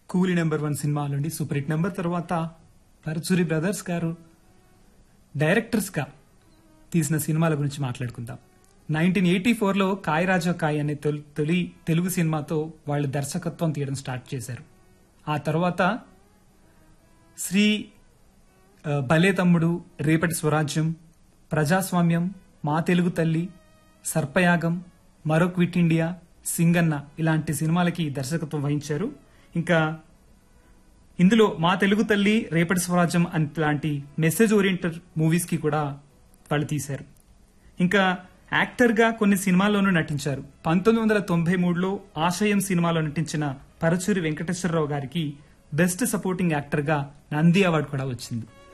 కూలీ number one సినిమాలోండి super hit number తర్వాత పరచూరి బ్రదర్స్ గారు డైరెక్టర్స్ గా తీసిన సినిమాల గురించి మాట్లాడుకుందాం నైన్టీన్ ఎయిటీ ఫోర్లో కాయ్ రాజా కాయ్ అనే తొలి తొలి తెలుగు సినిమాతో వాళ్ళు దర్శకత్వం తీయడం స్టార్ట్ చేశారు ఆ తర్వాత శ్రీ ఆ, భలే తమ్ముడు రేపటి స్వరాజ్యం ప్రజాస్వామ్యం మా తెలుగు తల్లి సర్పయాగం మరో క్విట్ ఇండియా సింగన్న ఇలాంటి సినిమాలకి దర్శకత్వం వహించారు ఇంకా ఇందులో మా తెలుగు తల్లి రేపటి స్వరాజ్యం లాంటి మెసేజ్ ఓరియంటెడ్ మూవీస్ కి కూడా వాళ్ళు తీశారు ఇంకా యాక్టర్ గా కొన్ని సినిమాల్లోనూ నటించారు పంతొమ్మిది వందల తొంభై మూడులో ఆశయం సినిమాలో నటించిన పరచూరి వెంకటేశ్వరరావు గారికి బెస్ట్ సపోర్టింగ్ యాక్టర్ గా నంది అవార్డు కూడా వచ్చింది